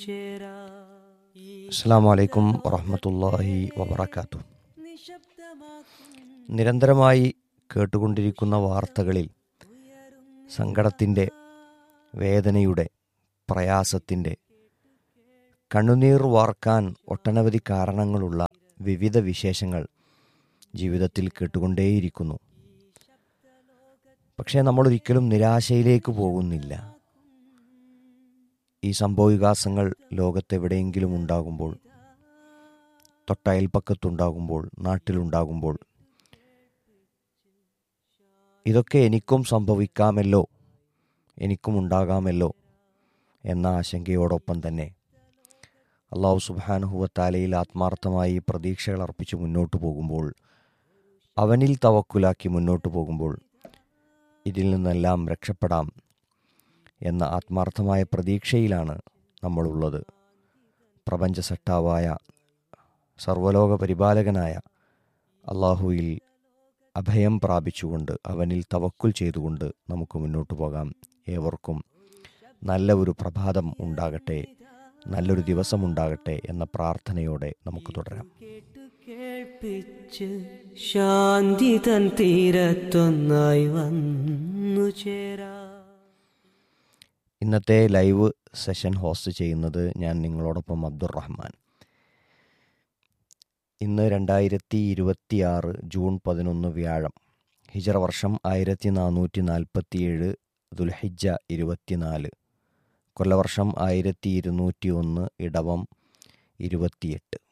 അസ്സാം വലൈക്കും വറഹമത്തല്ലാഹി വബർക്കാത്തു നിരന്തരമായി കേട്ടുകൊണ്ടിരിക്കുന്ന വാർത്തകളിൽ സങ്കടത്തിൻ്റെ വേദനയുടെ പ്രയാസത്തിൻ്റെ കണ്ണുനീർ വാർക്കാൻ ഒട്ടനവധി കാരണങ്ങളുള്ള വിവിധ വിശേഷങ്ങൾ ജീവിതത്തിൽ കേട്ടുകൊണ്ടേയിരിക്കുന്നു പക്ഷേ നമ്മളൊരിക്കലും നിരാശയിലേക്ക് പോകുന്നില്ല ഈ സംഭവവികാസങ്ങൾ ലോകത്തെവിടെയെങ്കിലും ഉണ്ടാകുമ്പോൾ തൊട്ടയൽപ്പക്കത്തുണ്ടാകുമ്പോൾ നാട്ടിലുണ്ടാകുമ്പോൾ ഇതൊക്കെ എനിക്കും സംഭവിക്കാമല്ലോ എനിക്കും ഉണ്ടാകാമല്ലോ എന്ന ആശങ്കയോടൊപ്പം തന്നെ അള്ളാഹു സുബാനുഹുവത്താലയിൽ ആത്മാർത്ഥമായി പ്രതീക്ഷകൾ അർപ്പിച്ച് മുന്നോട്ട് പോകുമ്പോൾ അവനിൽ തവക്കുലാക്കി മുന്നോട്ട് പോകുമ്പോൾ ഇതിൽ നിന്നെല്ലാം രക്ഷപ്പെടാം എന്ന ആത്മാർത്ഥമായ പ്രതീക്ഷയിലാണ് നമ്മളുള്ളത് പ്രപഞ്ച സട്ടാവായ സർവലോക പരിപാലകനായ അള്ളാഹുയിൽ അഭയം പ്രാപിച്ചുകൊണ്ട് അവനിൽ തവക്കുൽ ചെയ്തുകൊണ്ട് നമുക്ക് മുന്നോട്ട് പോകാം ഏവർക്കും നല്ല ഒരു പ്രഭാതം ഉണ്ടാകട്ടെ നല്ലൊരു ദിവസം ഉണ്ടാകട്ടെ എന്ന പ്രാർത്ഥനയോടെ നമുക്ക് തുടരാം കേട്ടു കേൾപ്പിച്ച് ശാന്തി തൻ തീരത്തൊന്നായി വന്നു ചേരാ ഇന്നത്തെ ലൈവ് സെഷൻ ഹോസ്റ്റ് ചെയ്യുന്നത് ഞാൻ നിങ്ങളോടൊപ്പം അബ്ദുറഹ്മാൻ ഇന്ന് രണ്ടായിരത്തി ഇരുപത്തിയാറ് ജൂൺ പതിനൊന്ന് വ്യാഴം ഹിജറ വർഷം ആയിരത്തി നാനൂറ്റി നാൽപ്പത്തിയേഴ് ദുൽഹിജ ഇരുപത്തിനാല് കൊല്ലവർഷം ആയിരത്തി ഇരുന്നൂറ്റി ഒന്ന് ഇടവം ഇരുപത്തിയെട്ട്